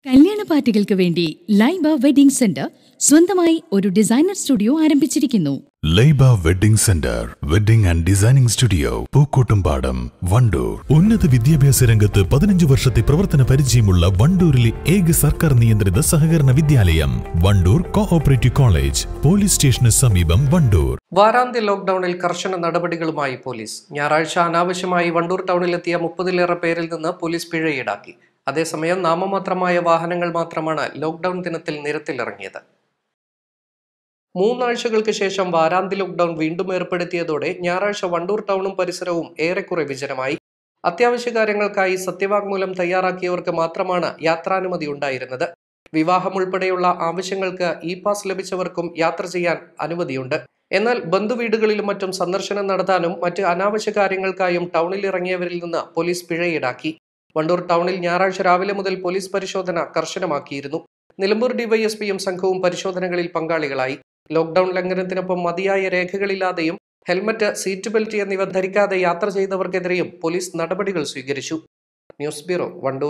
കല്യാണ പാർട്ടികൾക്ക് വേണ്ടി ലൈബ വെഡിംഗ് സെന്റർ സ്വന്തമായി ഒരു ഡിസൈനർ സ്റ്റുഡിയോ ആരംഭിച്ചിരിക്കുന്നു Laiba wedding centre wedding and designing studio Pookkottumpadam Wandoor ഉന്നത വിദ്യാഭ്യാസ രംഗത്ത് പതിനഞ്ച് വർഷത്തെ പ്രവർത്തന പരിചയമുള്ള വണ്ടൂരിലെ ഏക സർക്കാർ നിയന്ത്രിത സഹകരണ വിദ്യാലയം വണ്ടൂർ കോഓപ്പറേറ്റീവ് കോളേജ് പോലീസ് സ്റ്റേഷന് സമീപം വണ്ടൂർ വാരാന്ത്യ ലോക്ഡൌണിൽ കർശന നടപടികളുമായി പോലീസ് ഞായറാഴ്ച അനാവശ്യമായി വണ്ടൂർ ടൗണിലെത്തിയ മുപ്പതിലേറെ പേരിൽ നിന്ന് പോലീസ് പിഴ ഈടാക്കി അതേസമയം നാമമാത്രമായ വാഹനങ്ങൾ മാത്രമാണ് ലോക്ഡൌൺ ദിനത്തിൽ നിരത്തിലിറങ്ങിയത് മൂന്നാഴ്ചകൾക്ക് ശേഷം വാരാന്ത്യ ലോക്ഡൌൺ വീണ്ടും ഏർപ്പെടുത്തിയതോടെ ഞായറാഴ്ച വണ്ടൂർ ടൗണും പരിസരവും ഏറെക്കുറെ വിജനമായി അത്യാവശ്യ കാര്യങ്ങൾക്കായി സത്യവാങ്മൂലം തയ്യാറാക്കിയവർക്ക് മാത്രമാണ് യാത്രാനുമതി ഉണ്ടായിരുന്നത് വിവാഹം ഉൾപ്പെടെയുള്ള ആവശ്യങ്ങൾക്ക് ഇ പാസ് ലഭിച്ചവർക്കും യാത്ര ചെയ്യാൻ അനുമതിയുണ്ട് എന്നാൽ ബന്ധുവീടുകളിലും മറ്റും സന്ദർശനം നടത്താനും മറ്റ് അനാവശ്യ കാര്യങ്ങൾക്കായും ടൗണിൽ ഇറങ്ങിയവരിൽ നിന്ന് പോലീസ് പിഴ ഈടാക്കി വണ്ടൂർ ടൗണിൽ ഞായറാഴ്ച രാവിലെ മുതൽ പോലീസ് പരിശോധന കർശനമാക്കിയിരുന്നു നിലമ്പൂർ ഡിവൈഎസ്പിയും സംഘവും പരിശോധനകളിൽ പങ്കാളികളായി ലോക്ഡൌൺ ലംഘനത്തിനൊപ്പം മതിയായ രേഖകളില്ലാതെയും ഹെൽമറ്റ് സീറ്റ് ബെൽറ്റ് എന്നിവ ധരിക്കാതെ യാത്ര ചെയ്തവർക്കെതിരെയും പോലീസ് നടപടികൾ സ്വീകരിച്ചു news bureau Wandoor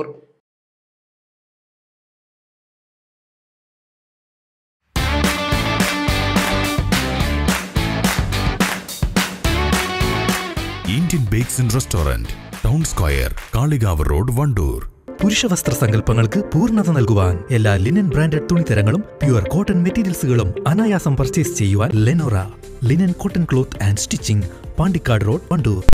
Indian bakes and restaurant town square Kalikavu road Wandoor പുരുഷവസ്ത്ര സങ്കല്പങ്ങൾക്ക് പൂർണ്ണത നൽകുവാൻ എല്ലാ ലിനൻ ബ്രാൻഡഡ് തുണിത്തരങ്ങളും പ്യുവർ കോട്ടൺ മെറ്റീരിയൽസുകളും അനായാസം പർച്ചേസ് ചെയ്യുവാൻ Lenora linen cotton cloth and stitching Pandikkad road Wandoor